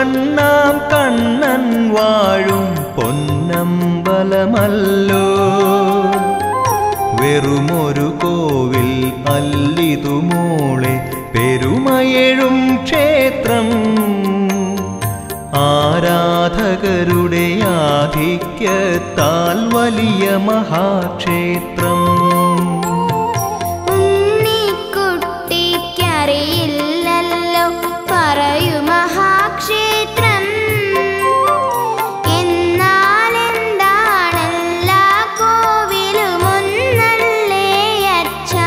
കണ്ണാം കണ്ണൻ വാഴും പൊന്നമ്പലമല്ലോ വെറുമൊരു കോവിൽ അല്ലിതു മോളെ പെരുമയെഴും ക്ഷേത്രം ആരാധകരുടെ ആധിക്യത്താൽ വലിയ മഹാക്ഷേത്രം ഉണ്ണിക്കുട്ടിക്കറിയില്ലല്ലോ പറയൂ മഹാക്ഷേത്രം എന്നാലെന്താണെല്ലാ കോവിലും ഒന്നല്ലേ അച്ഛാ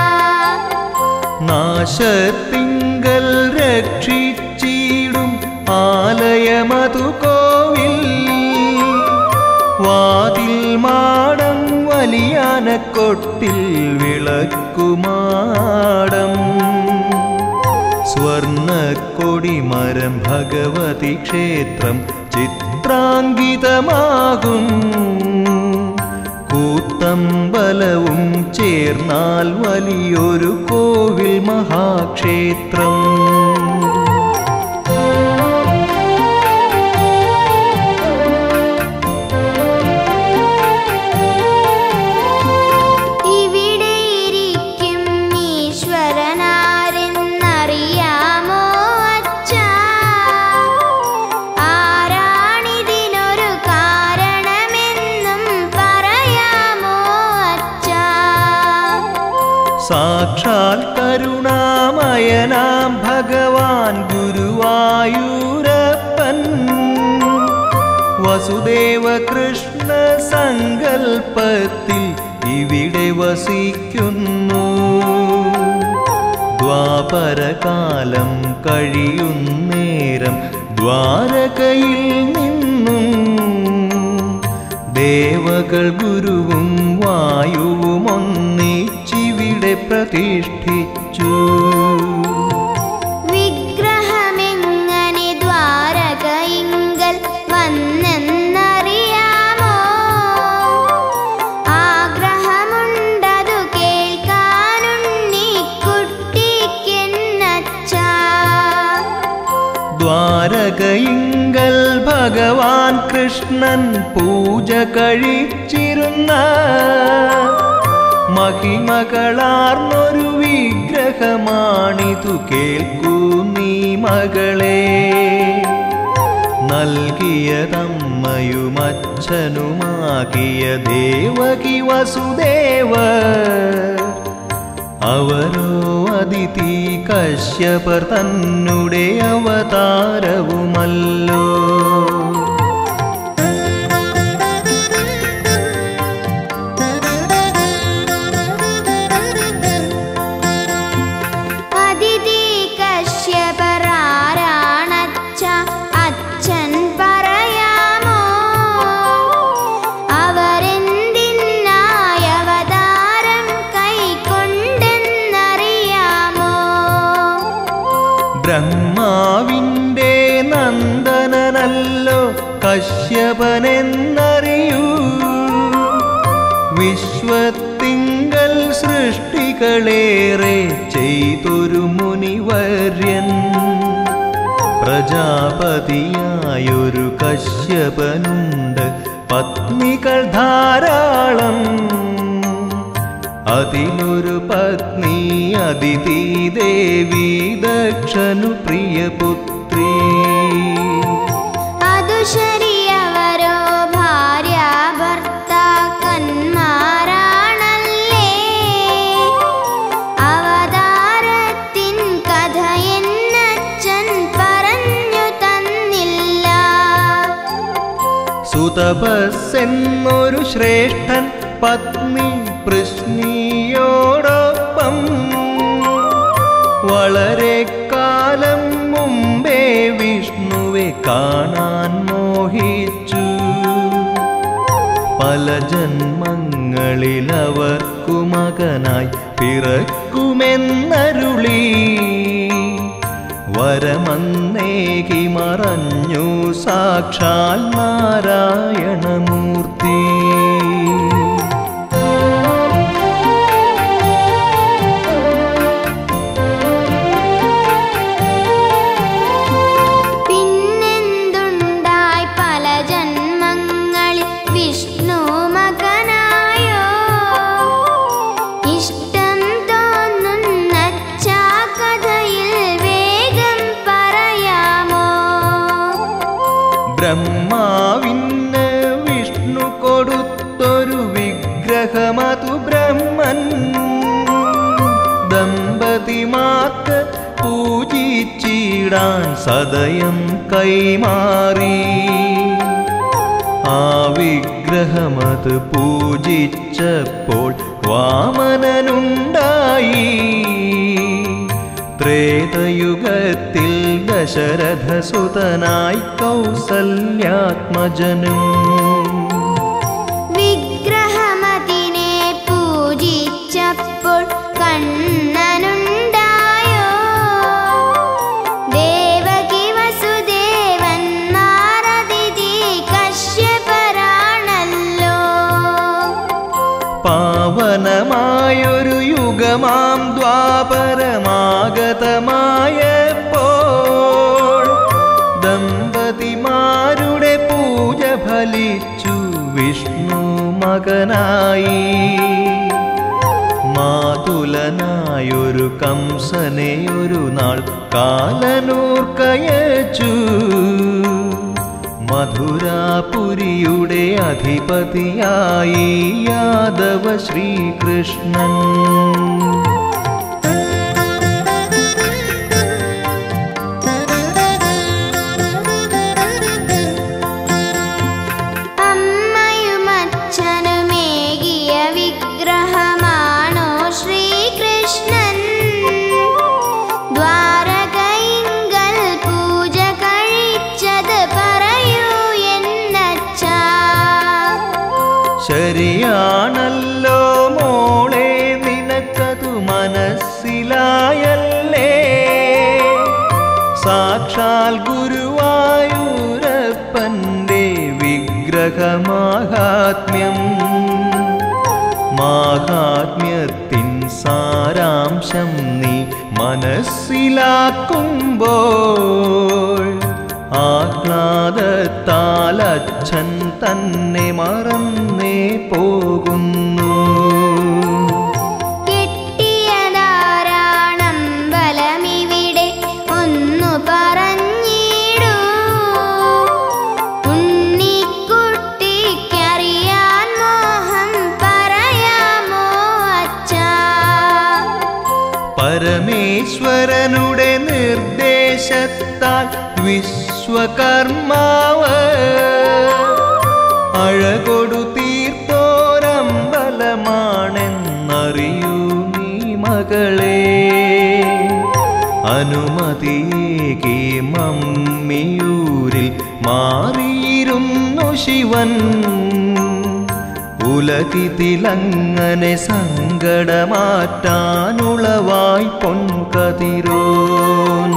നാശത്തിങ്കൽ രക്ഷിച്ചിടും ആലയമതു കോവിൽ വാതിൽ മാടം വലിയാനക്കൊട്ടിൽ വിളക്കുമാടം സ്വർണക്കൊടിമരം ഭഗവതി ക്ഷേത്രം ചിത്രാങ്കിതമാകും കൂത്തമ്പലവും ചേർന്നാൽ വലിയൊരു കോവിൽ മഹാക്ഷേത്രം ഇവിടെ ഇരിക്കും ഈശ്വരനാരെന്നറിയാമോ അച്ഛാ ആരാണിതിനൊരു കാരണമെന്നും പറയാമോ അച്ഛാ സാക്ഷാൽ കരുണാമയനാം ഭഗവാൻ ഗുരുവായൂരപ്പൻ വസുദേവ കൃഷ്ണ സങ്കൽപ്പത്തിൽ ഇവിടെ വസിക്കുന്നു ദ്വാപരകാലം കഴിയുന്നേരം ദ്വാരകയിൽ നിന്നും ദേവകൾ ഗുരുവും വായുവും ഒന്നിച്ചിവിടെ പ്രതിഷ്ഠിച്ചു വിഗ്രഹമെങ്ങനെ ദ്വാരകയിങ്കൽ വന്നെന്നറിയാമോ ആഗ്രഹമുണ്ടതു കേൾക്കാനുണ്ണി കുട്ടിക്കെന്നച്ചാ ദ്വാരകയിങ്കൽ ഭഗവാൻ കൃഷ്ണൻ പൂജ കഴിച്ചിരുന്ന മഹിമകളാർന്നൊരു വിഗ്രഹമാണിതു കേൾക്കൂ നീ മകളെ നൽകിയതമ്മയും അച്ഛനുമാകിയ ദേവകി വസുദേവ അവരോ അതിഥി കശ്യപർ തന്നെ അവതാരവുമല്ലോ അതിഥി കശ്യപരാരാണച്ച അച്ഛൻ പറയാമോ അവരെന്തിനായ അവതാരം കൈക്കൊണ്ടെന്നറിയാമോ ബ്രഹ്മാവിൻ്റെ നന്ദനനല്ലോ കശ്യപനെന്നറിയൂ വിശ്വത്തിങ്കൽ സൃഷ്ടികളേറെ ചെയ്തൊരു മുനിവര്യൻ പ്രജാപതിയായൊരു കശ്യപനുണ്ട് പത്നികൾ ധാരാളം അതിലൊരു പത്നി അതിഥി ദേവി ദക്ഷനു പ്രിയപുത്രി അതു ശരിയവരോ ഭാര്യ ഭർത്താക്കന്മാരാണല്ലേ അവതാരത്തിൻ കഥ എന്നച്ഛൻ പറഞ്ഞു തന്നില്ല സുതപസ്സെന്നൊരു ശ്രേഷ്ഠൻ പത്നി പൃശ്നിയോടൊപ്പം വളരെ കാലം മുമ്പേ വിഷ്ണുവെ കാണാൻ മോഹിച്ചു പല ജന്മങ്ങളിൽ അവർക്കു മകനായി പിറക്കുമെന്നരുളി വരമന്നേകി മറഞ്ഞു സാക്ഷാൽ നാരായണമൂർത്തി പിന്നെ ബ്രഹ്മാവിന് വിഷ്ണു കൊടുത്തൊരു വിഗ്രഹമതു ബ്രഹ്മൻ ദമ്പതിമാർക്ക് പൂജിച്ചിടാൻ സദയം കൈമാറി ആ വിഗ്രഹമത് പൂജിച്ചപ്പോൾ വാമനനുണ്ടായി ത്രേതയുഗത്തിൽ ദശരഥസുതനായി കൗസല്യാത്മജനും വിഗ്രഹമതിനെ പൂജിച്ചപ്പോൾ കണ്ണനുണ്ടായോ ദേവകി വസുദേവന്മാരതിഥി കശ്യപരാണല്ലോ പാവനമായൊരു യുഗമാം ദ്വാപരമാഗതമായപ്പോൾ ദമ്പതിമാരുടെ പൂജ ഫലിച്ചു വിഷ്ണു മകനായി മാതുലനായൊരു കംസനെ ഒരു നാൾ കാലനൂർക്കയച്ചു മധുരാപുരിയുടെ അധിപതിയായി യാദവ ശ്രീകൃഷ്ണൻ അമ്മയും അച്ഛനുമേകിയ വിഗ്രഹമാണോ ശ്രീകൃഷ്ണൻ ദ്വാരകയിങ്കൽ പൂജ കഴിച്ചത് പറയൂ എന്നച്ഛാ ശരിയാണല്ലോ മോളെ നിനക്കതു മനസ്സിലായല്ലേ സാക്ഷാൽ ഗുരുവായൂരപ്പൻ്റെ വിഗ്രഹമാഹാത്മ്യം മാഹാത്മ്യത്തിൻ സാരാംശം നീ മനസ്സിലാക്കുമ്പോൾ ആഹ്ലാദത്താൽ അച്ഛൻ തന്നെ മറന്നേ പോകുന്നു കെട്ടിയതാരാണമ്പലമിവിടെ ഒന്നു പറഞ്ഞിടൂ ഉണ്ണിക്കുട്ടിക്കറിയാൻ മോഹം പറയാമോ അച്ഛാ പരമേശ്വരനുടെ നിർദ്ദേശത്താൽ വിശ്വകർമാവ് അഴകൊടു തീർത്തോരമ്പലമാണെന്നറിയൂ നീ മകളെ അനുമതിയേകി മമ്മിയൂരിൽ മാറിയിരുന്നു ശിവൻ ഉലകിതിലങ്ങനെ സങ്കടമാറ്റാനുളവായി പൊൻകതിരോൻ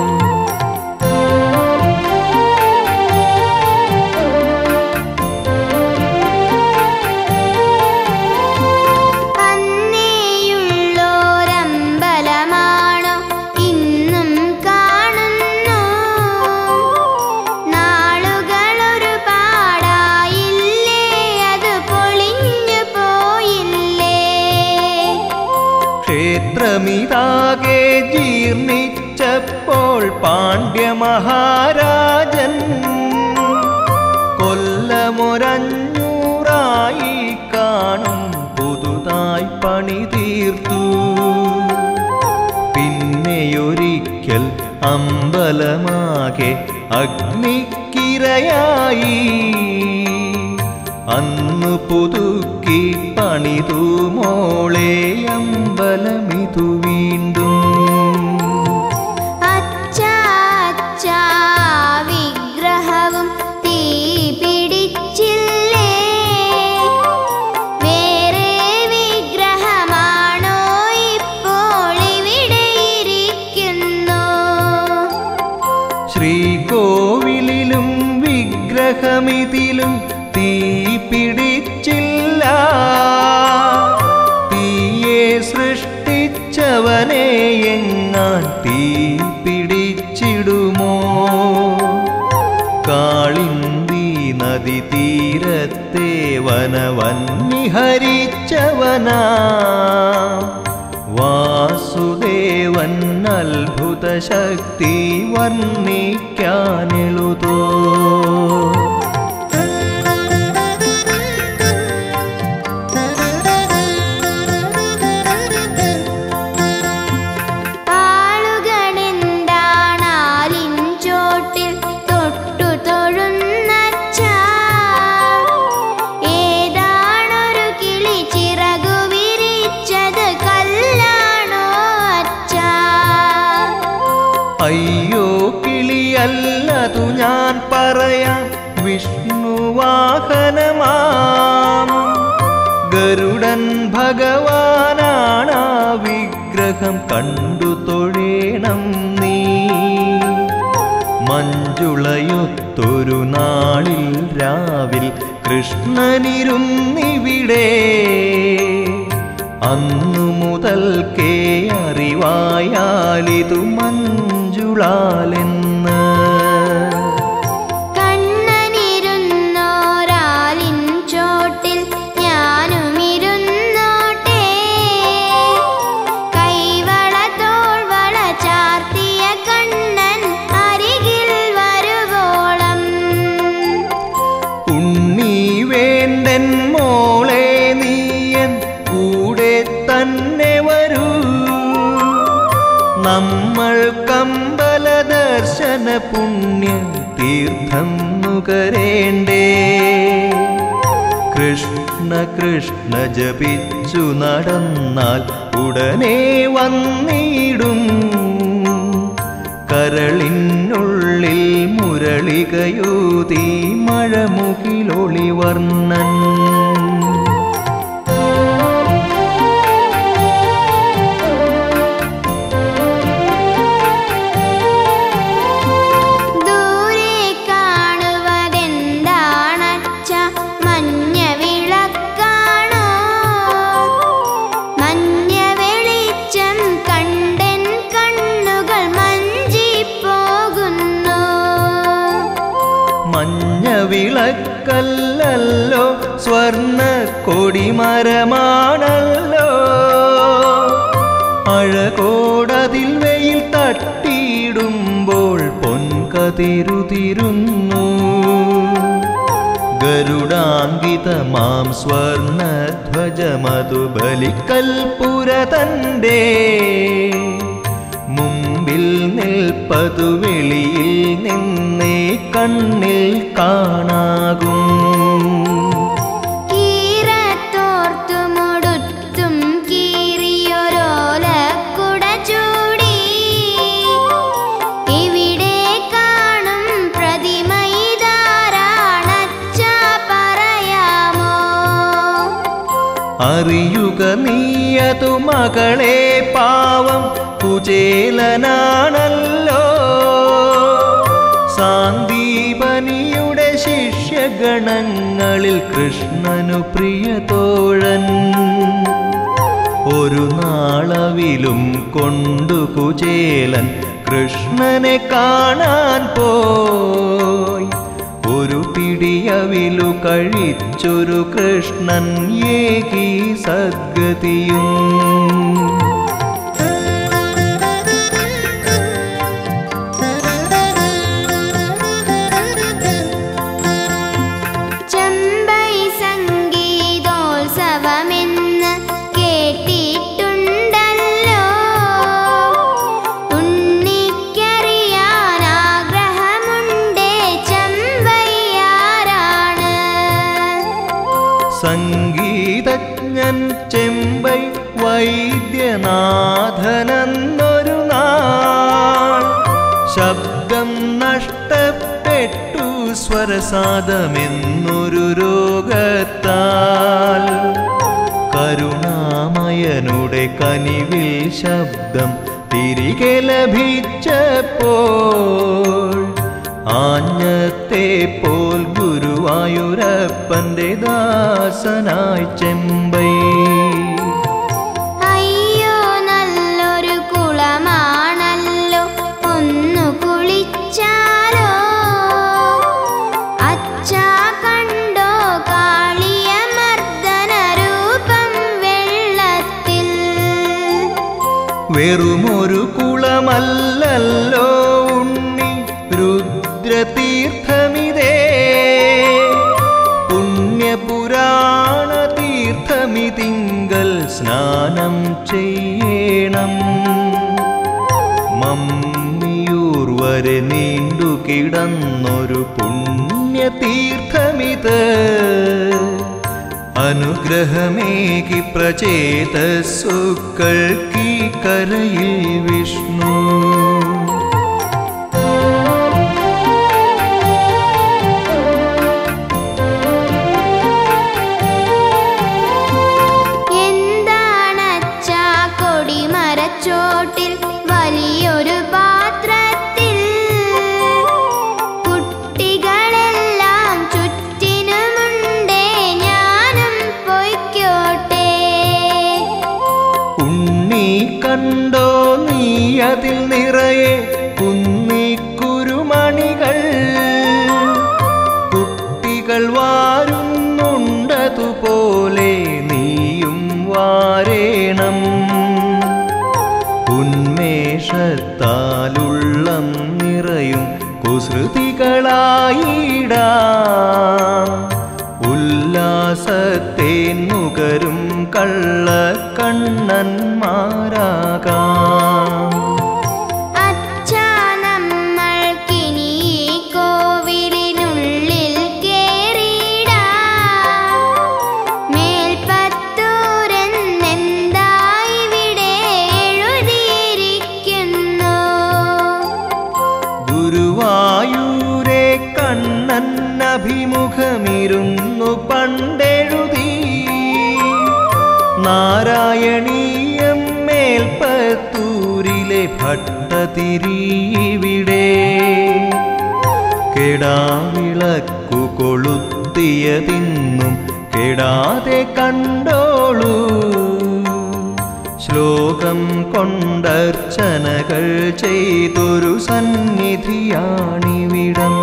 അന്നേയുള്ളോരമ്പലമാണോ ഇന്നും കാണുന്നു നാളുകളൊരു പാടായില്ലേ അത് പൊളിഞ്ഞു പോയില്ലേ ക്ഷേത്രമിതാകെ ജീർണിച്ചപ്പോൾ പാണ്ഡ്യമഹാരാജൻ കൊല്ലമൊരഞ്ഞൂറായി കാണും പുതുതായി പണി തീർത്തു പിന്നെയൊരിക്കൽ അമ്പലമാകെ അഗ്നിക്കിരയായി അന്നു പുതുക്കി പണിതു മോളെ അമ്പലമിതു വീണ്ടും അച്ഛാ അച്ഛാ വിഗ്രഹവും തീ പിടിച്ചില്ലേ വേറെ വിഗ്രഹമാണോ ഇപ്പോൾ ഇവിടെ ഇരിക്കുന്നു ശ്രീകോവിലിലും വിഗ്രഹമിതിലും തീ പിടിച്ചില്ല തീയെ സൃഷ്ടിച്ചവനെ എങ്ങാൻ തീ പിടിച്ചിടുമോ കാളിന്തി നദി തീരത്തെ വനവന്നിഹരിച്ചവനാ വാസുദേവൻ അത്ഭുത ശക്തി വർണ്ണിക്കാനെളുതോ പറയാം വിഷ്ണുവാഹനമാം ഗരുഡൻ ഭഗവാനാണ് ആ വിഗ്രഹം കണ്ടു തൊഴേണം നീ മഞ്ജുളയൊത്തൊരു നാളിൽ രാവിൽ കൃഷ്ണനിരുന്നിവിടെ അന്നു മുതൽക്കേ അറിവായാലിതു മഞ്ജുളാലെന്ന് കണ്ണനിരുന്നോരാലിൻ ചോട്ടിൽ ഞാനുമിരുന്നോട്ടെ കൈവള തോൾവള ചാർത്തിയ കണ്ണൻ അരികിൽ വരുവോളം ഉണ്ണി വേണ്ടൻ മോളെ നീയൻ കൂടെ തന്നെ വരൂ നമ്മൾ കമ്പല ദർശന പുണ്യ തീർത്ഥം നുകരേണ്ടേ കൃഷ്ണ കൃഷ്ണ ജപിച്ചു നടന്നാൽ ഉടനെ വന്നിടും കരളിനുള്ളിൽ മുരളികയൂതി മഴമുകിലൊളിവർണ്ണൻ ദൂരെ കാണുവതെന്താണച്ച മഞ്ഞ വിളക്കാണോ മഞ്ഞ വെളിച്ചം കണ്ടെൻ കണ്ണുകൾ മഞ്ചിപ്പോകുന്നു മഞ്ഞ വിളക്കല്ലല്ലോ സ്വർണ്ണ കൊടിമരമാണല്ലോ അഴകോടതിൽ വെയിൽ തട്ടിയിടുമ്പോൾ പൊൻകതിരുതിരുന്നു ഗരുഡാങ്കിതമാം സ്വർണധ്വജമതു ബലിക്കൽപുര തന്റെ മുമ്പിൽ നിൽപ്പതു വെളിയിൽ നിന്നേ കണ്ണിൽ കാണാകും കീറത്തോർത്തു മുടുത്തും കീറിയൊരോലക്കുട ചൂടി ഇവിടെ കാണും പ്രതിമ ഇതാരാണച്ച പറയാമോ അറിയുക നീയതു മകളെ പാവം കുചേലനാണല്ലോ സാന്ദീപനിയുടെ ശിഷ്യഗണങ്ങളിൽ കൃഷ്ണനു പ്രിയതോഴൻ ഒരു നാളവിലും കൊണ്ടു കുചേലൻ കൃഷ്ണനെ കാണാൻ പോയി ഒരു പിടിയവിലു കഴിച്ചൊരു കൃഷ്ണൻ ഏകി സദ്ഗതിയും ചെമ്പൈ സംഗീതോത്സവമെന്ന് കേട്ടിട്ടുണ്ടല്ലോ ഉണ്ണിക്കറിയാൻ ആഗ്രഹമുണ്ടേ ചെമ്പൈയാരാണ് സംഗീതജ്ഞൻ ചെമ്പൈ വൈദ്യനാഥനെന്നൊരു നാൾ ശബ്ദം നഷ്ടപ്പെട്ടു സ്വരസാദമെന്നൊരു രോഗത്താൽ കരുണാമയനുടെ കനിവിൽ ശബ്ദം തിരികെ ലഭിച്ചപ്പോൾ ആഞ്ഞത്തെ പോൽ ഗുരുവായൂരപ്പന്റെ ദാസനായി ചെമ്പൈ അയ്യോ നല്ലൊരു കുളമാണല്ലോ ഒന്നു കുളിച്ചാലോ അച്ഛാ കണ്ടോ കാളിയ മർദ്ദന രൂപം വെള്ളത്തിൽ വെറുമൊരു കുളമല്ലല്ലോ ഉണ്ണി രുദ്രതീർത്ഥമിതേ പുണ്യപുരാണ തീർത്ഥമിതിങ്കൽ സ്നാനം ചെയ്യണം മമ്മിയൂർ വരെ നീണ്ടു കിടന്നൊരു പുണ്യതീർത്ഥമിത് അനുഗ്രഹമേകി പ്രചേതസുക്കൾക്കീ കരയിൽ വിഷ്ണു അതിൽ നിറയെ കുന്നിക്കുരുമണികൾ കുട്ടികൾ വാരുന്നുണ്ടതുപോലെ നീയും വാരേണം ഉന്മേഷത്താലുള്ളം നിറയും കുസൃതികളായിടാം ഉല്ലാസത്തേൻ നുകരും കള്ളക്കണ്ണന്മാരാകാം അച്ഛാ നമ്മൾക്കിനി ഈ കോവിലിനുള്ളിൽ കേറിയിടാം മേൽപ്പത്തൂരെന്നെന്തായിവിടെ എഴുതിയിരിക്കുന്നു ഗുരുവായൂരെ കണ്ണൻ അഭിമുഖമിരുന്നു പണ്ടെഴുതി നാരായണീയം മേൽപ്പത്തൂരിലെ ഭട്ടതിരിവിടെ കെടാവിളക്കു കൊളുത്തിയതിന്നും കെടാതെ കണ്ടോളൂ ശ്ലോകം കൊണ്ടർച്ചനകൾ ചെയ്തൊരു സന്നിധിയാണിവിടം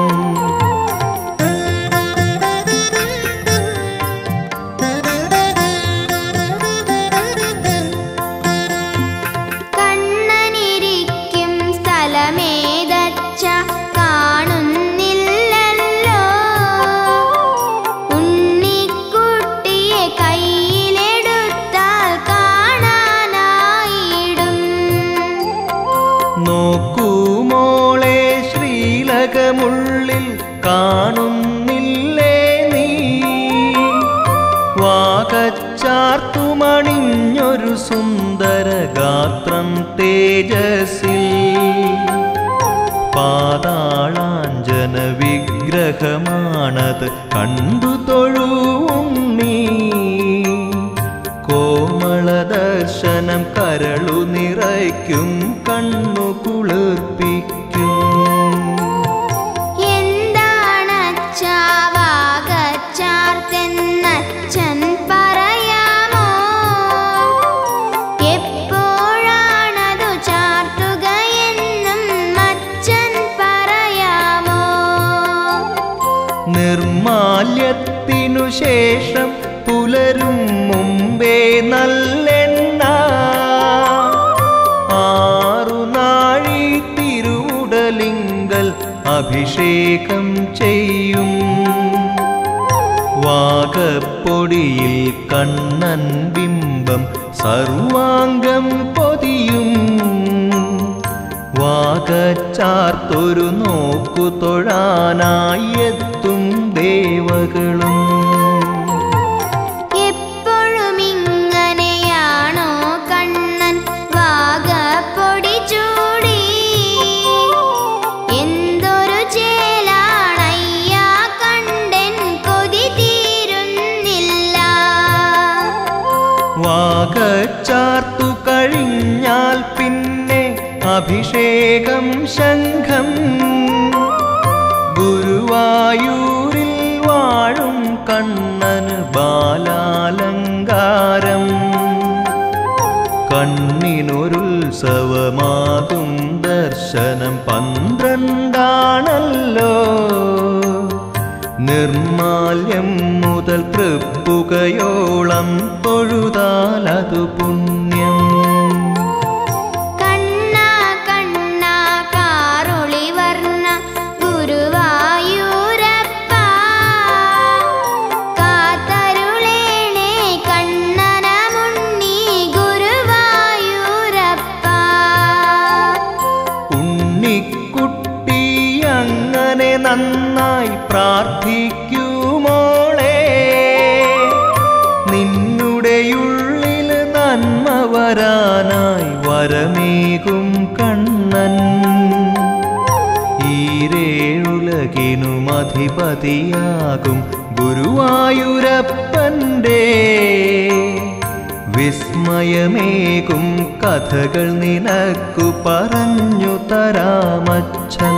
കണ്ണനിരിക്കും സ്ഥലമേതച്ച കാണുന്നില്ലല്ലോ ഉണ്ണിക്കുട്ടിയെ കയ്യിലെടുത്താൽ കാണാനായിടും നോക്കൂ മോളെ ശ്രീലകമുള്ളിൽ കാണുന്നില്ലേ നീ വാകച്ചാർത്തുമണിഞ്ഞൊരു സുന്ദര ഗാത്രം തേജസ്സിൽ പാതാളാഞ്ജന വിഗ്രഹമാണത് കണ്ടു തൊഴുണ്ണി കോമള ദർശനം കരളു നിറയ്ക്കും കണ്ണു കുളിർപ്പിക്കും എന്താണച്ചാവാകച്ചാർത്തെന്നച്ഛൻ പറയാമോ എപ്പോഴാണതു ചാർത്തുകയെന്നും അച്ഛൻ പറയാമോ നിർമാല്യത്തിനു ശേഷം പുലരും മുമ്പേ നല്ലെണ്ണ ആറു നാഴി തിരുവുടലിങ്കൽ അഭിഷേകം ചെയ്യും വാഗപ്പൊടിയിൽ കണ്ണൻ ബിംബം സർവാംഗം പൊതിയും വാഗച്ചാർത്തൊരു നോക്കു തൊഴാനായി എത്തും ദേവകളും എപ്പോഴും ഇങ്ങനെയാണോ കണ്ണൻ വാഗപ്പൊടി ചൂടി എന്തൊരു ചേലാണയ്യാ കണ്ടൻ കൊതി തീരുന്നില്ല വാഗച്ചാർത്തു കഴിഞ്ഞാൽ പിന്നെ അഭിഷേകം ശംഖം ഗുരുവായൂരിൽ വാഴും കണ്ണന് ബാലാലങ്കാരം കണ്ണിനൊരുത്സവമാകും ദർശനം പന്ത്രണ്ടാണല്ലോ നിർമാല്യം മുതൽ തൃപ്പുകയോളം തൊഴുതാലതു പുണ്യം കണ്ണാ കണ്ണാ കാറുളി വർണ്ണ ഗുരുവായൂരപ്പ കാത്തരുളേണേ കണ്ണനമുണ്ണി ഗുരുവായൂരപ്പ ഉണ്ണിക്കുട്ടി അങ്ങനെ നന്നായി പ്രാർത്ഥിക്കൂ മോളെ നിന്നുടെയുള്ളിൽ നന്മ വരാനായി വരമേകും കണ്ണൻ ഈരേഴുലകിനും അധിപതിയാകും ഗുരുവായൂരപ്പൻ്റെ വിസ്മയമേകും കഥകൾ നിനക്കു പറഞ്ഞു തരാമച്ഛൻ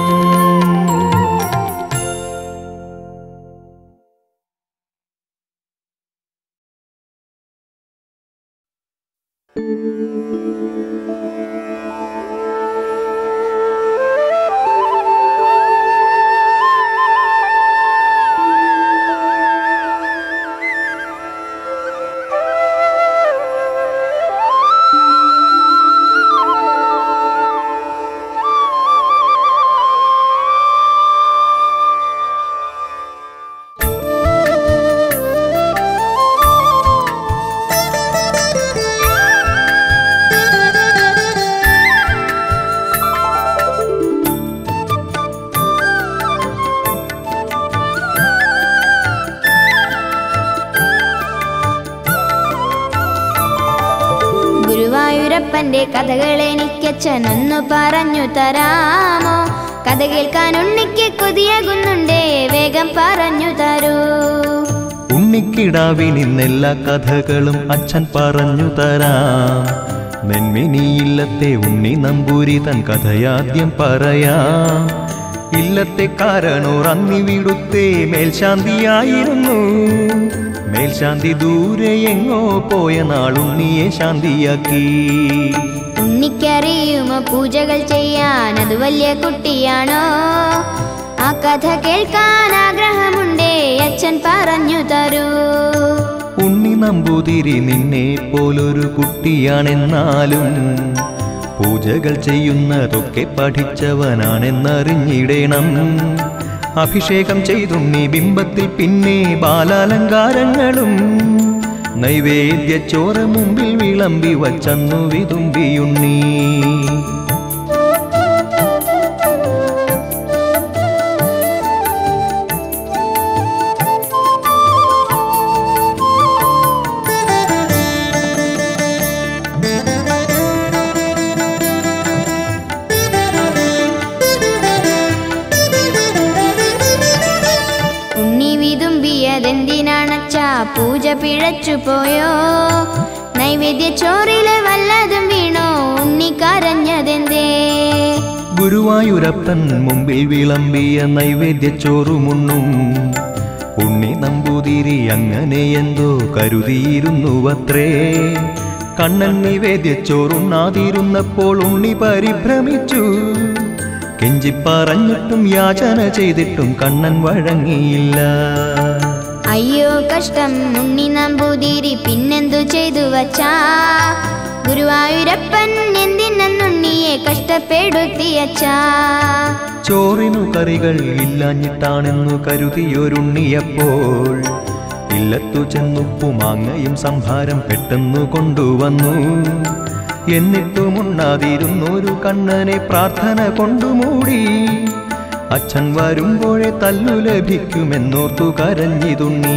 ഗുരുവായൂരപ്പന്റെ കഥകൾ എനിക്കച്ഛൻ ഒന്ന് പറഞ്ഞു തരാമോ കഥ കേൾക്കാൻ ഉണ്ണിക്ക് കൊതിയാകുന്നുണ്ടേ വേഗം പറഞ്ഞു തരൂ ഉണ്ണിക്കിടാവിനിന്നെല്ലാ കഥകളും അച്ഛൻ പറഞ്ഞു തരാം നെന്മിനിയില്ലത്തെ ഉണ്ണി നമ്പൂരി തൻ കഥയാദ്യം പറയാം ഇല്ലത്തെ കാരണോർ അന്നിവിടുത്തെ മേൽശാന്തിയായിരുന്നു മേൽശാന്തി ദൂരെ എങ്ങോ പോയ നാളുണ്ണിയെ ശാന്തിയാക്കി ഉണ്ണിക്കറിയുമോ പൂജകൾ ചെയ്യാൻ അത് വലിയ കുട്ടിയാണോ ആ കഥ കേൾക്കാൻ ആഗ്രഹമുണ്ടേ അച്ഛൻ പറഞ്ഞു തരൂ ഉണ്ണി നമ്പൂതിരി നിന്നെ പോലൊരു കുട്ടിയാണെന്നാലും പൂജകൾ ചെയ്യുന്നതൊക്കെ പഠിച്ചവനാണെന്നറിഞ്ഞിടണം അഭിഷേകം ചെയ്തുണ്ണി ബിംബത്തിൽ പിന്നെ ബാലാലങ്കാരങ്ങളും നൈവേദ്യ ചോര മുമ്പിൽ വിളമ്പി വച്ചന്നു വിതുമ്പിയുണ്ണി ഉണ്ണി വിതുമ്പിയതെന്തിനാണച്ചാ പൂജ പിഴച്ചു പോയോ നൈവേദ്യ ചോറില് വല്ലതും വീണോ ഉണ്ണി കരഞ്ഞതെന്തേ ഗുരുവായൂരപ്പൻ മുമ്പിൽ വിളമ്പിയ നൈവേദ്യ ചോറുമുണ്ണും ഉണ്ണി നമ്പൂതിരി അങ്ങനെ എന്തോ കരുതിയിരുന്നുവത്രേ കണ്ണൻ നിവേദ്യ ചോറുണ്ണാതിരുന്നപ്പോൾ ഉണ്ണി പരിഭ്രമിച്ചു കെഞ്ചിപ്പറഞ്ഞിട്ടും യാചന ചെയ്തിട്ടും കണ്ണൻ വഴങ്ങിയില്ല അയ്യോ കഷ്ടം ഉണ്ണി നമ്പൂതിരി പിന്നെന്തു ചെയ്തു വച്ചാ ഗുരുവായൂരപ്പൻ എന്തിനുണ്ണിയെ കഷ്ടപ്പെടുത്തിയച്ചാ ചോറിനു കറികൾ ഇല്ലാഞ്ഞിട്ടാണെന്നു കരുതിയൊരുണ്ണിയപ്പോൾ ഇല്ലത്തു ചെന്നുപ്പുമാങ്ങയും സംഭാരം പെട്ടെന്നു കൊണ്ടുവന്നു എന്നിട്ടും ഉണ്ണാതിരുന്നൊരു കണ്ണനെ പ്രാർത്ഥന കൊണ്ടുമൂടി അച്ഛൻ വരുമ്പോഴേ തല്ലു ലഭിക്കുമെന്നോർത്തു കരഞ്ഞിതുണ്ണി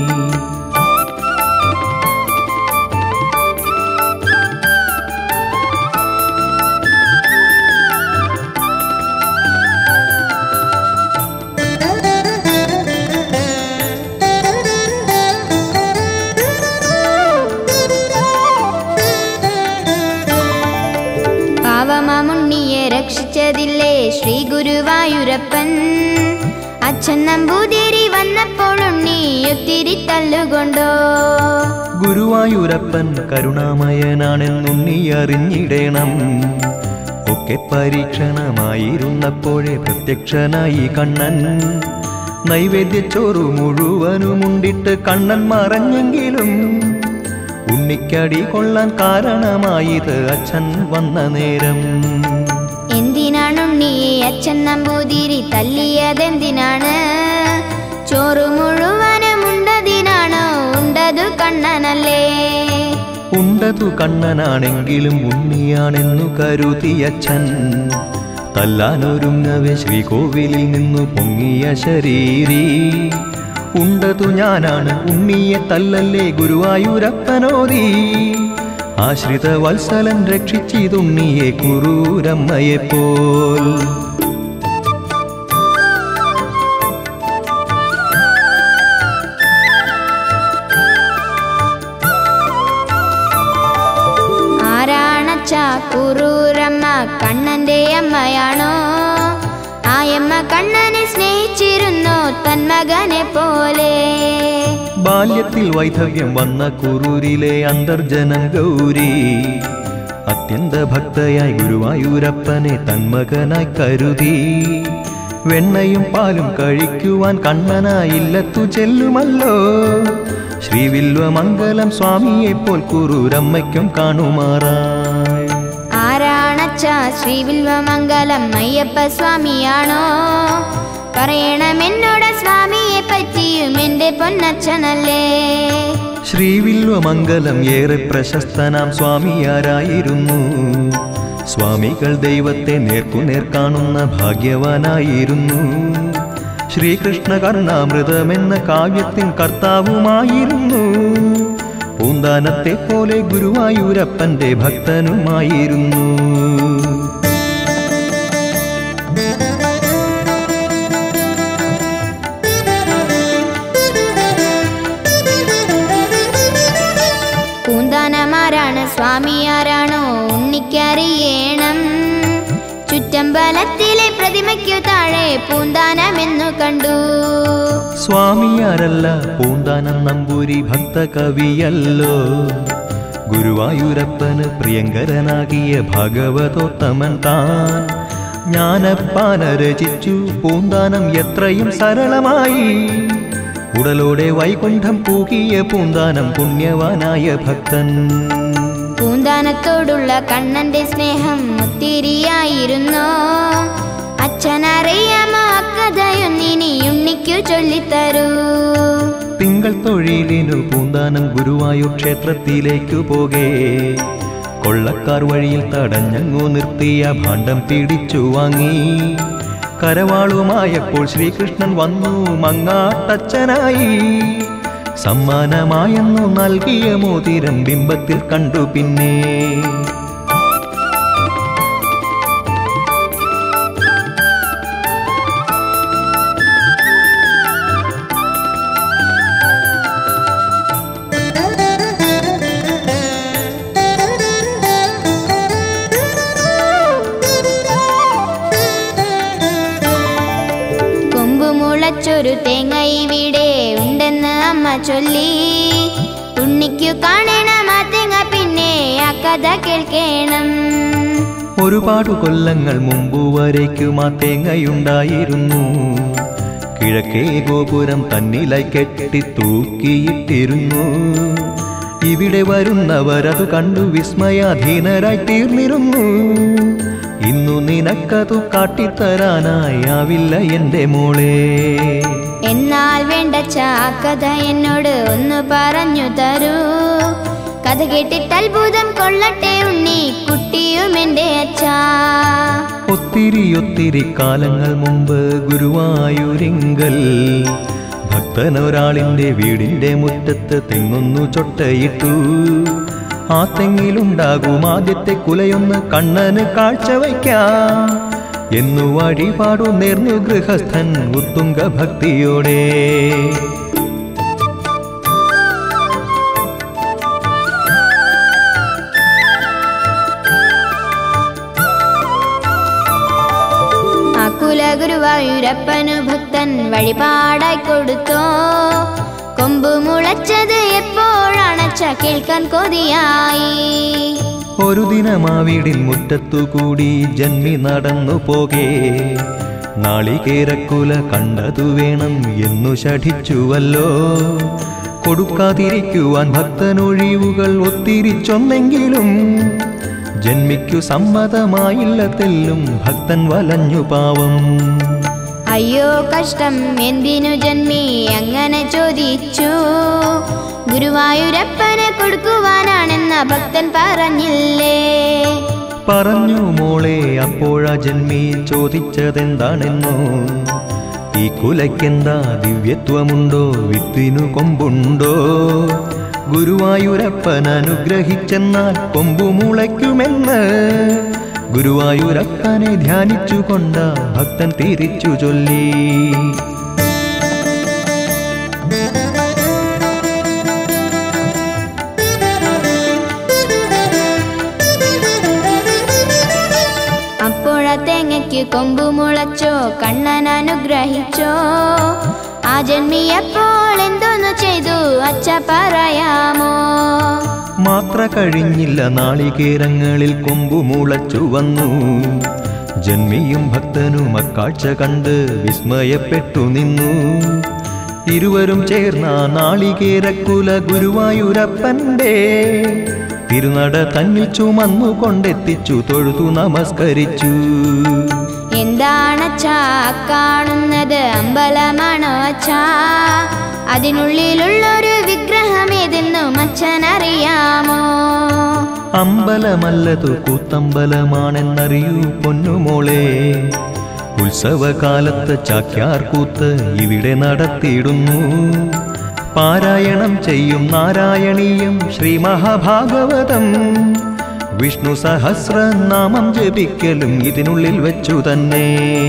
പാവമാമുണ്ണിയെ രക്ഷിച്ചതില്ലേ ശ്രീ ഗുരുവായൂരപ്പൻ അച്ഛൻ നമ്പൂതിരി വന്നപ്പോൾ ഉണ്ണി ഒത്തിരി തല്ലുകൊണ്ടോ ഗുരുവായൂരപ്പൻ കരുണാമയനാണെന്നുണ്ണി അറിഞ്ഞിടണം ഒക്കെ പരീക്ഷണമായിരുന്നപ്പോഴേ പ്രത്യക്ഷനായി കണ്ണൻ നൈവേദ്യച്ചോറു മുഴുവനുമുണ്ടിട്ട് കണ്ണൻ മറഞ്ഞെങ്കിലും ഉണ്ണിക്കടി കൊള്ളാൻ കാരണമായത് അച്ഛൻ വന്ന നേരം എന്തിനാണ് ഉണ്ണിയെ അച്ഛൻ നമ്പൂതിരി തല്ലിയതെന്തിനാണ് ചോറ് മുഴുവനും ഉണ്ടതിനാണോ ഉണ്ടതു കണ്ണനല്ലേ ഉണ്ടതു കണ്ണനാണെങ്കിലും ഉണ്ണിയാണെന്നു കരുതിയച്ഛൻ തല്ലാനൊരുങ്ങവെ ശ്രീകോവിലിൽ നിന്നു പൊങ്ങിയ ശരീരി ഉണ്ടതു ഞാനാണ് ഉണ്ണിയെ തല്ലല്ലേ ഗുരുവായൂരപ്പനോദി ആശ്രിത വത്സലൻ രക്ഷിച്ചിതുണ്ണിയെ കുറൂരമ്മയെപ്പോൽ ആരാണച്ച കുറൂരമ്മ കണ്ണന്റെ അമ്മയാണോ ആയമ്മ കണ്ണനെ സ്നേഹിച്ചിരുന്നോ തൻ മകനെ പോലെ ബാല്യത്തിൽ വൈധവ്യം വന്ന കുറൂരിലെ അന്തർജനം ഗൗരി അത്യന്ത ഭക്തയായി ഗുരുവായൂരപ്പനെ തന്മകനായി കരുതി വെണ്ണയും പാലും കഴിക്കുവാൻ കണ്ണനായില്ലത്തു ചെല്ലുമല്ലോ ശ്രീവില്വമംഗലം സ്വാമിയെപ്പോൽ കുറൂരമ്മയ്ക്കും കാണുമാറായി ആരാണച്ച ശ്രീവിൽവമംഗലം അയ്യപ്പ സ്വാമിയാണോ പറയണം എന്നോട് സ്വാമിയെ പറ്റിയും എന്റെ പൊന്നച്ഛനല്ലേ ശ്രീവില്വമംഗലം ഏറെ പ്രശസ്തനാം സ്വാമിയാരായിരുന്നു സ്വാമികൾ ദൈവത്തെ നേർക്കുനേർ കാണുന്ന ഭാഗ്യവാനായിരുന്നു ശ്രീകൃഷ്ണ കർണാമൃതമെന്ന കാവ്യത്തിൻ കർത്താവുമായിരുന്നു പൂന്താനത്തെ പോലെ ഗുരുവായൂരപ്പന്റെ ഭക്തനുമായിരുന്നു പൂന്താനമാരാണ് സ്വാമിയാരാണോ ഉണ്ണിക്കറിയേണം ചുറ്റമ്പലത്തിലെ പ്രതിമയ്ക്കു താഴെ പൂന്താനമെന്നു കണ്ടു സ്വാമിയാരല്ല പൂന്താനം നമ്പൂരി ഭക്ത കവിയല്ലോ ഗുരുവായൂരപ്പന് പ്രിയങ്കരനാകിയ ഭാഗവതോത്തമൻ താൻ ജ്ഞാനപ്പാന രചിച്ചു പൂന്താനം എത്രയും സരളമായി ഉടലോടെ വൈകുണ്ഠം പൂകിയ പൂന്താനം പുണ്യവാനായ ഭക്തൻ പൂന്താനത്തോടുള്ള കണ്ണന്റെ സ്നേഹം ഒത്തിരിയായിരുന്നു അച്ഛനറിയാമോ അക്കഥയൊന്നിനി ഉണ്ണിക്കു ചൊല്ലിത്തരൂ തിങ്കൾ തൊഴിലിനു പൂന്താനം ഗുരുവായൂർ ക്ഷേത്രത്തിലേക്കു പോകേ കൊള്ളക്കാർ വഴിയിൽ തടഞ്ഞങ്ങു നിർത്തിയ ഭാണ്ഡം പിടിച്ചു വാങ്ങി കരവാളുമായപ്പോൾ ശ്രീകൃഷ്ണൻ വന്നു മങ്ങാട്ടച്ചനായി സമ്മാനമായെന്നു നൽകിയ മോതിരം ബിംബത്തിൽ കണ്ടു പിന്നെ കൊമ്പു മുളച്ചൊരു തേങ്ങ ഇവിടെ ഉണ്ടെന്ന് അമ്മ ചൊല്ലി ഉണ്ണിക്കു കാണണം ആ തേങ്ങ പിന്നെ ആ കഥ കേൾക്കണം ഒരുപാടു കൊല്ലങ്ങൾ മുമ്പ് വരയ്ക്കും ആ തേങ്ങയുണ്ടായിരുന്നു കിഴക്കേ ഗോപുരം തന്നിലായി കെട്ടി തൂക്കിയിട്ടിരുന്നു ഇവിടെ വരുന്നവരതു കണ്ടു വിസ്മയാധീനരായി തീർന്നിരുന്നു ഇന്നു നിനക്കതു കാട്ടിത്തരാനായി ആവില്ല എന്റെ മോളെ എന്നാൽ വേണ്ടച്ച ആ കഥ എന്നോട് ഒന്ന് പറഞ്ഞു തരൂ കഥ കേട്ടിട്ട് അത്ഭുതം കൊള്ളട്ടെ ഉണ്ണി കുട്ടിയും എൻ്റെ അച്ഛാ ഒത്തിരി ഒത്തിരി കാലങ്ങൾ മുമ്പ് ഗുരുവായൂരിങ്കൽ ഭക്തനൊരാളിന്റെ വീടിന്റെ മുറ്റത്ത് തെങ്ങൊന്നു ചൊട്ടയിട്ടു ആ തെങ്ങിലുണ്ടാകും ആദ്യത്തെ കുലയൊന്ന് കണ്ണന് കാഴ്ചവയ്ക്കാം എന്നു വഴിപാടു നേർന്നു ഗൃഹസ്ഥൻ ഉത്തുംഗ ഭക്തിയോടെ ആ കുലഗുരുവായൂരപ്പനു ഭക്തൻ വഴിപാടായി കൊടുത്തോ കൊമ്പ് മുളച്ചത് എപ്പോഴാണച്ച കേൾക്കാൻ കൊതിയായി ഒരു ദിനം ആ വീടിൻ മുറ്റത്തുകൂടി ജന്മി നടന്നു പോകേ നാളികേരക്കുല കണ്ടതു വേണം എന്നു ശഠിച്ചുവല്ലോ കൊടുക്കാതിരിക്കുവാൻ ഭക്തനൊഴിവുകൾ ഒത്തിരി ചൊന്നെങ്കിലും ജന്മിക്കു സമ്മതമായില്ല തെല്ലും ഭക്തൻ വലഞ്ഞു പാവം അയ്യോ കഷ്ടം എന്തിനു ജന്മി അങ്ങനെ ചോദിച്ചു ഗുരുവായൂരപ്പനെ കൊടുക്കുവാനാണെന്ന ഭക്തൻ പറഞ്ഞില്ലേ പറഞ്ഞു മോളെ അപ്പോഴാ ജന്മി ചോദിച്ചതെന്താണെന്നോ ഈ കുലയ്ക്കെന്താ ദിവ്യത്വമുണ്ടോ വിത്തിനു കൊമ്പുണ്ടോ ഗുരുവായൂരപ്പൻ അനുഗ്രഹിച്ചെന്നാൽ കൊമ്പു മുളയ്ക്കുമെന്ന് ഗുരുവായൂരപ്പനെ ധ്യാനിച്ചുകൊണ്ട ഭക്തൻ തിരിച്ചു ചൊല്ലി അപ്പോഴ തേങ്ങയ്ക്ക് കൊമ്പു മുളച്ചോ കണ്ണൻ അനുഗ്രഹിച്ചോ ആ ജന്മിയപ്പോൾ എന്തോന്നു ചെയ്തു അച്ഛ പറയാമോ മാത്ര കഴിഞ്ഞില്ല നാളികേരങ്ങളിൽ കൊമ്പു മുളച്ചു വന്നു ജന്മിയും ഭക്തനും അക്കാഴ്ച കണ്ട് വിസ്മയപ്പെട്ടു നിന്നു ഇരുവരും ചേർന്ന നാളികേരക്കുല ഗുരുവായൂരപ്പന്റെ തിരുനട തന്നിൽ ചുമന്നു കൊണ്ടെത്തിച്ചു തൊഴുതു നമസ്കരിച്ചു എന്താണച്ചാ കാണുന്നത് അമ്പലമാണോ അച്ഛാ അതിനുള്ളിലുള്ളൊരു വിഗ്രഹം ഏതെന്നും അച്ഛനറിയാമോ അമ്പലമല്ലതു കൂത്തമ്പലമാണെന്നറിയൂ പൊന്നുമോളെ ഉത്സവകാലത്ത് ചാക്യാർ കൂത്ത് ഇവിടെ നടത്തിയിടുന്നു പാരായണം ചെയ്യും നാരായണീയം ശ്രീ മഹാഭാഗവതം വിഷ്ണു സഹസ്രനാമം ജപിക്കലും ഇതിനുള്ളിൽ വെച്ചു തന്നെ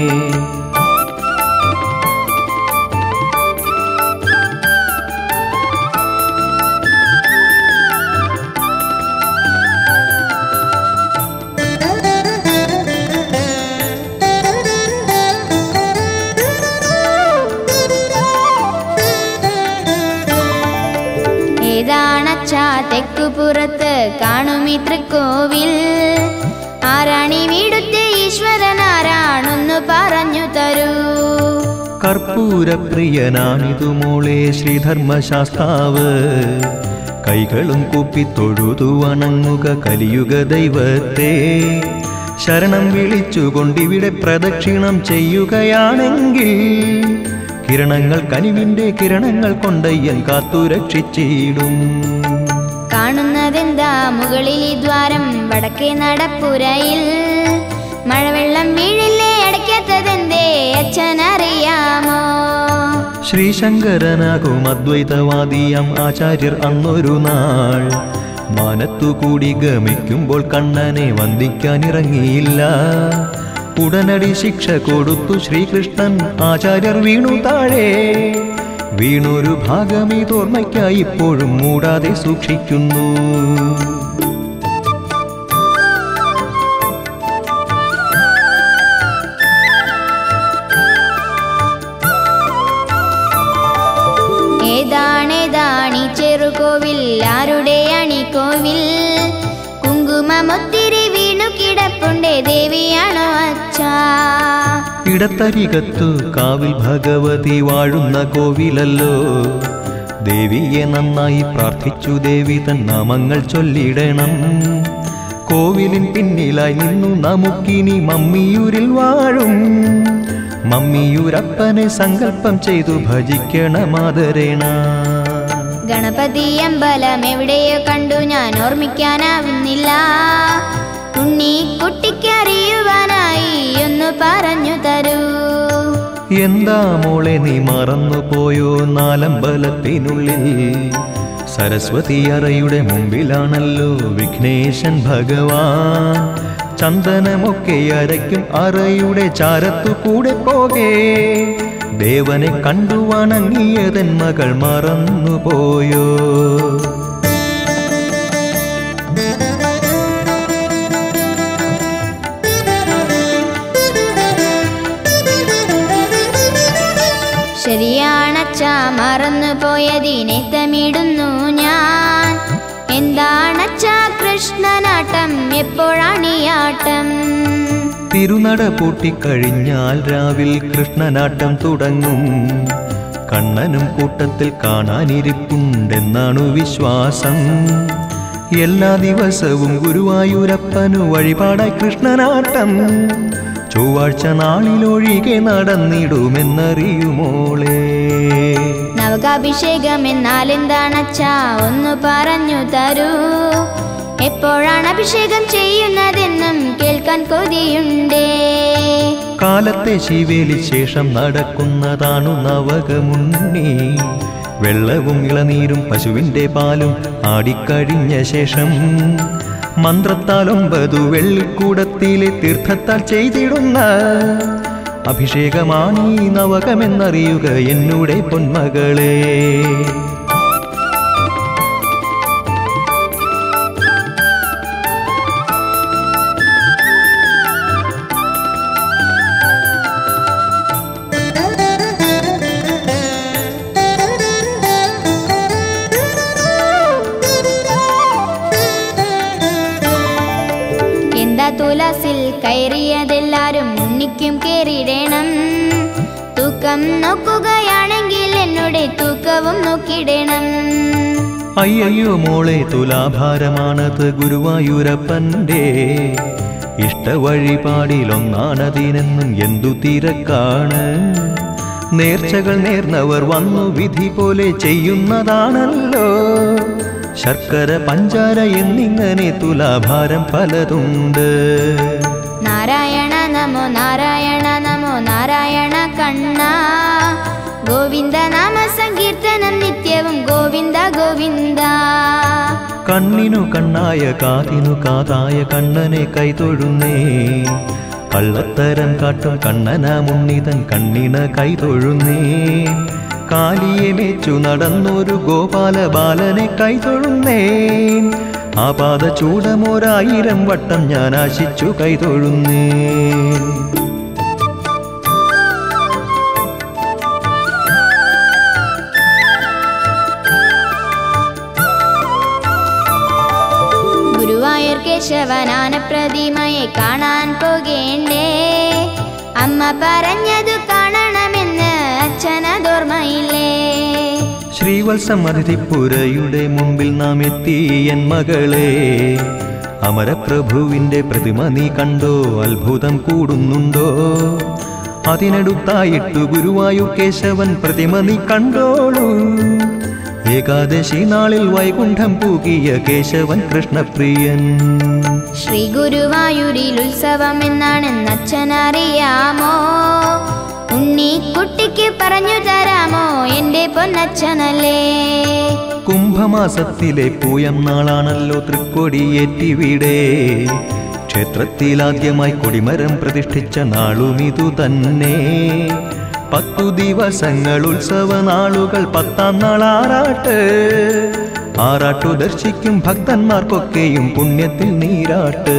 ഏതാണച്ചാ തെക്കുപുറത്ത് കാണുമി തൃക്കോവിൽ ആരാണി വീടുത്തെ ഈശ്വരനാരാണൊന്നു പറഞ്ഞു തരൂ കർപ്പൂരപ്രിയനാണിതു മോളെ ശ്രീധർമ്മശാസ്താവ് കൈകളും കൂപ്പി തൊഴുതു വണങ്ങുക കലിയുഗ ദൈവത്തെ ശരണം വിളിച്ചുകൊണ്ടിവിടെ പ്രദക്ഷിണം ചെയ്യുകയാണെങ്കിൽ കിരണങ്ങൾ കനിവിൻ്റെ കിരണങ്ങൾ കൊണ്ടയ്യൻ കാത്തുരക്ഷിച്ചിടും കാണുന്നതെന്താ മുകളിൽ ഈ ദ്വാരം വടക്കേ നടപ്പുരയിൽ മഴവെള്ളം വീഴില്ലേ അടയ്ക്കാത്തതെന്തേ അച്ഛനറിയാമോ ശ്രീശങ്കരനാകും അദ്വൈതവാദിയം ആചാര്യർ അന്നൊരു നാൾ മാനത്തുകൂടി ഗമിക്കുമ്പോൾ കണ്ണനെ വന്ദിക്കാനിറങ്ങിയില്ല ഉടനടി ശിക്ഷ കൊടുത്തു ശ്രീകൃഷ്ണൻ ആചാര്യർ വീണു താഴെ വീണൊരു ഭാഗം ഇതോർമ്മയ്ക്കായി ഇപ്പോഴും മൂടാതെ സൂക്ഷിക്കുന്നു ഏതാണേതാണി ചെറുകോവിൽ ആരുടെ അണിക്കോവിൽ കുങ്കുമമൊത്തിരി വീണു കിടപ്പുണ്ടേ ദേവിയാണോ അച്ഛാ ഇടത്തരികത്തു കാവിൽ ഭഗവതി വാഴുന്ന കോവിലല്ലോ ദേവിയെ നന്നായി പ്രാർത്ഥിച്ചു ദേവി തൻ നാമങ്ങൾ ചൊല്ലിടണം കോവിലിൻ പിന്നിലായി നിന്നു നമുക്കിനി മമ്മിയൂരിൽ വാഴും മമ്മിയൂരപ്പനെ സങ്കല്പം ചെയ്തു ഭജിക്കണമാതരേണ ഗണപതി അമ്പലം എവിടെയോ കണ്ടു ഞാൻ ഓർമ്മിക്കാനാവുന്നില്ല ഉണ്ണി കുട്ടിക്കറിയുവാനായി ഒന്ന് പറഞ്ഞു തരൂ എന്താ മോളെ നീ മറന്നുപോയോ നാലമ്പലത്തിനുള്ളിൽ സരസ്വതി അറയുടെ മുമ്പിലാണല്ലോ വിഘ്നേശൻ ഭഗവാൻ ചന്ദനമൊക്കെ അരയ്ക്കും അറയുടെ ചാരത്തു കൂടെ പോകേ ദേവനെ കണ്ടു വണങ്ങിയതൻ മകൾ മറന്നുപോയോ ശരിയാണച്ചാ മറന്നു പോയതിനെ തമിടുന്നു ഞാൻ എന്താണച്ചാ കൃഷ്ണനാട്ടം എപ്പോഴാണിയാട്ടം തിരുനട പൂട്ടിക്കഴിഞ്ഞാൽ രാവിൽ കൃഷ്ണനാട്ടം തുടങ്ങും കണ്ണനും കൂട്ടത്തിൽ കാണാനിരിപ്പുണ്ടെന്നാണു വിശ്വാസം എല്ലാ ദിവസവും ഗുരുവായൂരപ്പനു വഴിപാടായി കൃഷ്ണനാട്ടം ചൊവ്വാഴ്ച നാളിലൊഴികെ നടന്നിടുമെന്നറിയുമോളേ നവകാഭിഷേകം എന്നാൽ എന്താണച്ചാ ഒന്ന് പറഞ്ഞു തരൂ എപ്പോഴാണ് അഭിഷേകം ചെയ്യുന്നതെന്നും കേൾക്കാൻ കൊതിയുണ്ടേ കാലത്തെ ശിവേലി ശേഷം നടക്കുന്നതാണു നവകമുണ്ണി വെള്ളവും ഇളനീരും പശുവിൻ്റെ പാലും ആടിക്കഴിഞ്ഞ ശേഷം മന്ത്രത്താൽ ഒമ്പതു വെള്ളിക്കൂടത്തിലെ തീർത്ഥത്താൽ ചെയ്തിടുന്ന അഭിഷേകമാണ് ഈ നവകമെന്നറിയുക എന്നുടെ പൊന്മകളെ എന്താ തുലാസിൽ കയറിയതെല്ലാരും ഉണ്ണിക്കും കേറിയിടണം തൂക്കം നോക്കുകയാണെങ്കിൽ എന്നോട് തൂക്കവും നോക്കിയിടണം അയ്യയ്യോ മോളെ തുലാഭാരമാണത് ഗുരുവായൂരപ്പൻ്റെ ഇഷ്ടവഴിപാടിലൊന്നാണതിനെന്നും എന്തു തിരക്കാണ് നേർച്ചകൾ നേർന്നവർ വന്നു വിധി പോലെ ചെയ്യുന്നതാണല്ലോ ശർക്കര പഞ്ചാര എന്നിങ്ങനെ തുലാഭാരം പലതുണ്ട് നാരായണ നമോ നാരായണ നമോ നാരായണ കണ്ണ ഗോവിന്ദ നാമ സങ്കീർത്തനം നിത്യവും ഗോവിന്ദ ഗോവിന്ദ കണ്ണിനു കണ്ണായ കാതിനു കാതായ കണ്ണനെ കൈതൊഴുന്നേ കള്ളത്തരം കാട്ടും കണ്ണന മുന്നിതൻ കണ്ണിന കൈതൊഴുന്നേ കാലിയെ മേച്ചു നടന്നൊരു ഗോപാല ബാലനെ കൈതൊഴുന്നേ ആ പാത ചൂടമൊരായിരം വട്ടം ഞാൻ ആശിച്ചു കൈതൊഴുന്നേ ഗുരുവായൂർ കേശവനാന പ്രതിമയെ കാണാൻ പോകേണ്ടേ അമ്മ പറഞ്ഞതു കാണണമെന്ന് അച്ഛനതോർമ്മയില്ലേ ശ്രീവത്സം അതിഥിപ്പുരയുടെ മുമ്പിൽ നാം എത്തി എൻ മകളെ അമരപ്രഭുവിന്റെ പ്രതിമ നീ കണ്ടോ അത്ഭുതം കൂടുന്നുണ്ടോ അതിനടുത്തായിട്ടു ഗുരുവായൂർ കേശവൻ പ്രതിമ നീ കണ്ടോളൂ ഏകാദശി നാളിൽ വൈകുണ്ഠം പൂകിയ കേശവൻ കൃഷ്ണപ്രിയൻ ശ്രീ ഗുരുവായൂരിൽ ഉത്സവം എന്നാണെന്ന് അച്ഛനറിയാമോ ഉണ്ണിക്കുട്ടിക്ക് പറഞ്ഞു തരാമോ എന്റെ പൊന്നച്ഛനല്ലേ കുംഭമാസത്തിലെ പൂയം നാളാണല്ലോ തൃക്കൊടിയേറ്റിവിടെ ക്ഷേത്രത്തിലാദ്യമായി കൊടിമരം പ്രതിഷ്ഠിച്ച നാളും ഇതു തന്നെ പത്തു ദിവസങ്ങൾ ഉത്സവ നാളുകൾ പത്താം നാൾ ആറാട്ട് ആറാട്ടു ദർശിക്കും ഭക്തന്മാർക്കൊക്കെയും പുണ്യത്തിൽ നീരാട്ട്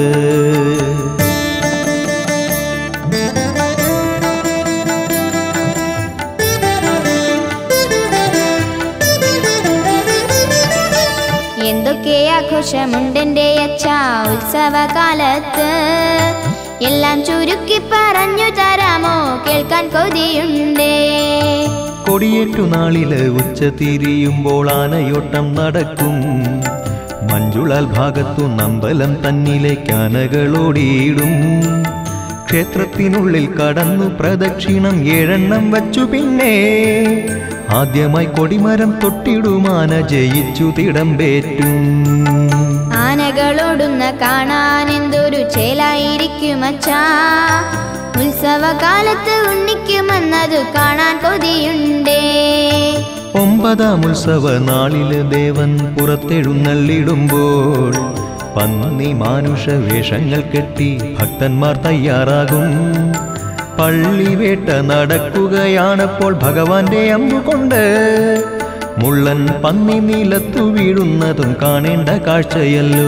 എന്തൊക്കെ ആഘോഷമുണ്ടെന്റെ അച്ഛ ഉത്സവകാലത്ത് എല്ലാം ചുരുക്കി പറഞ്ഞു തരാമോ കേൾക്കാൻ കൊതിയുണ്ടേ കൊടിയേറ്റു നാളില് ഉച്ച തിരിയുമ്പോൾ ആനയോട്ടം നടക്കും മഞ്ജുളാൽ ഭാഗത്തു നമ്പലം തന്നിലേക്ക് ആനകളോടിയിടും ക്ഷേത്രത്തിനുള്ളിൽ കടന്നു പ്രദക്ഷിണം ഏഴെണ്ണം വച്ചു പിന്നെ ആദ്യമായി കൊടിമരം തൊട്ടിടുമാന ജയിച്ചു തിടമ്പേറ്റും ആനകളോടുന്ന കാണാൻ എന്തൊരു ചേലായിരിക്കും അച്ഛാ ഉത്സവകാലത്ത് ഉണ്ണിക്കുമെന്നത് കാണാൻ കൊതിയുണ്ടേ ഒമ്പതാം ഉത്സവ നാളില് ദേവൻ പുറത്തെഴുന്നള്ളിടുമ്പോൾ പന്നി മാനുഷ വേഷങ്ങൾ കെട്ടി ഭക്തന്മാർ തയ്യാറാകും പള്ളിവേട്ട നടക്കുകയാണപ്പോൾ ഭഗവാന്റെ അമ്പുകൊണ്ട് മുള്ളൻ പന്നി നീലത്തു വീഴുന്നതും കാണേണ്ട കാഴ്ചയല്ലോ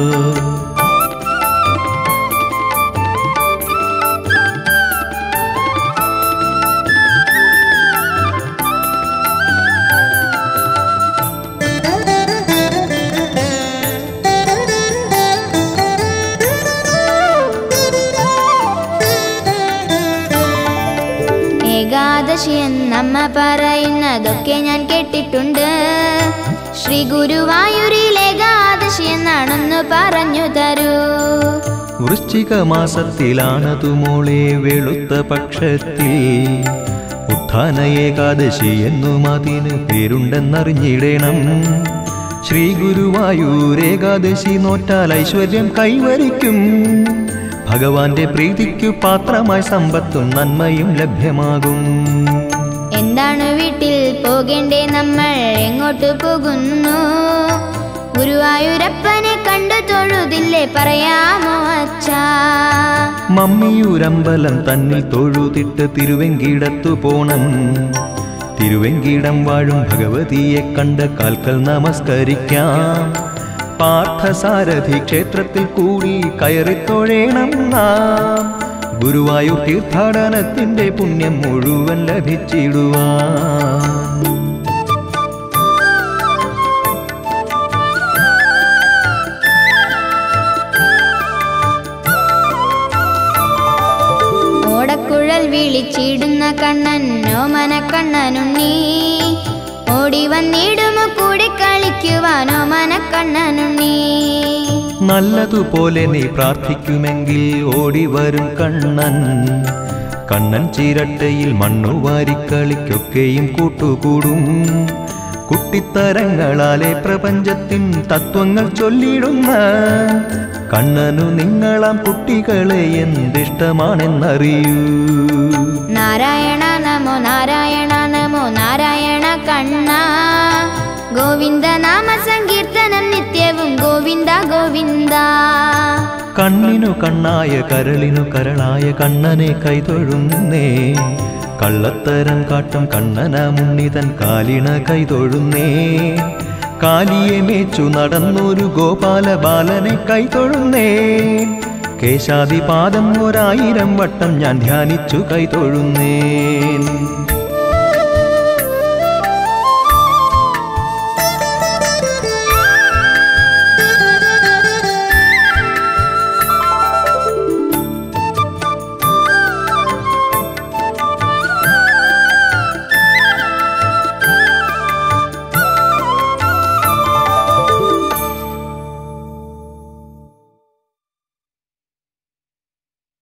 ഏകാദശി എന്നമ്മ പറയുന്നതൊക്കെ ഞാൻ കേട്ടിട്ടുണ്ട് ശ്രീ ഗുരുവായൂരിൽ ഏകാദശി എന്നാണെന്ന് പറഞ്ഞു തരൂ വൃശ്ചിക മാസത്തിലാണതു മോളെ വെളുത്ത പക്ഷത്തിൽ ഉത്ഥാന ഏകാദശി എന്നും അതിന് പേരുണ്ടെന്നറിഞ്ഞിടണം ശ്രീ ഗുരുവായൂർ ഏകാദശി നോറ്റാൽ ഐശ്വര്യം കൈവരിക്കും ഭഗവാന്റെ പ്രീതിക്കു പാത്രമായി സമ്പത്തും നന്മയും ലഭ്യമാകും എന്താണ് വീട്ടിൽ പോകേണ്ടേ നമ്മൾ എങ്ങോട്ട് പോകുന്നു ഗുരുവായൂരപ്പനെ കണ്ടു തൊഴുതില്ലേ പറയാമോ അച്ഛാ മമ്മിയൂരമ്പലം തന്നിൽ തൊഴുതിട്ട് തിരുവെങ്കിടത്തു പോണം തിരുവെങ്കിടം വാഴും ഭഗവതിയെ കണ്ട് കാൽക്കൽ നമസ്കരിക്കാം പാർത്ഥസാരഥി ക്ഷേത്രത്തിൽ കൂടി കയറിത്തൊഴേണം നാം ഗുരുവായൂർ തീർത്ഥാടനത്തിന്റെ പുണ്യം മുഴുവൻ ലഭിച്ചിടുവാൻ ഓടക്കുഴൽ വിളിച്ചിടുന്ന കണ്ണൻ ഓമന കണ്ണനുണ്ണി ഓടി വന്നിടുമോ കൂടെ കളിക്കുവാനോ മനക്കണ്ണനുണ്ണി നല്ലതുപോലെ നീ പ്രാർത്ഥിക്കുമെങ്കിൽ ഓടി വരും കണ്ണൻ കണ്ണൻ ചിരട്ടയിൽ മണ്ണു വാരിക്കളിക്കൊക്കെയും കൂട്ടുകൂടും കുട്ടിത്തരങ്ങളാലെ പ്രപഞ്ചത്തിൻ തത്വങ്ങൾ ചൊല്ലിടുന്ന കണ്ണനു നിങ്ങളാം കുട്ടികളെ എന്തിഷ്ടമാണെന്നറിയൂ നാരായണ നമോ നാരായണ നമോ ഗോവിന്ദ നാമ സങ്കീർത്തനം നിത്യവും ഗോവിന്ദ ഗോവിന്ദ കണ്ണിനു കണ്ണായ കരളിനു കരളായ കണ്ണനെ കൈതൊഴുന്നേ കള്ളത്തരം കാട്ടും കണ്ണന മുന്നിതൻ കാലിണ കൈതൊഴുന്നേ കാലിയെ മേച്ചു നടന്നൊരു ഗോപാല ബാലനെ കൈതൊഴുന്നേ കേശാദിപാദം ഒരായിരം വട്ടം ഞാൻ ധ്യാനിച്ചു കൈതൊഴുന്നേൻ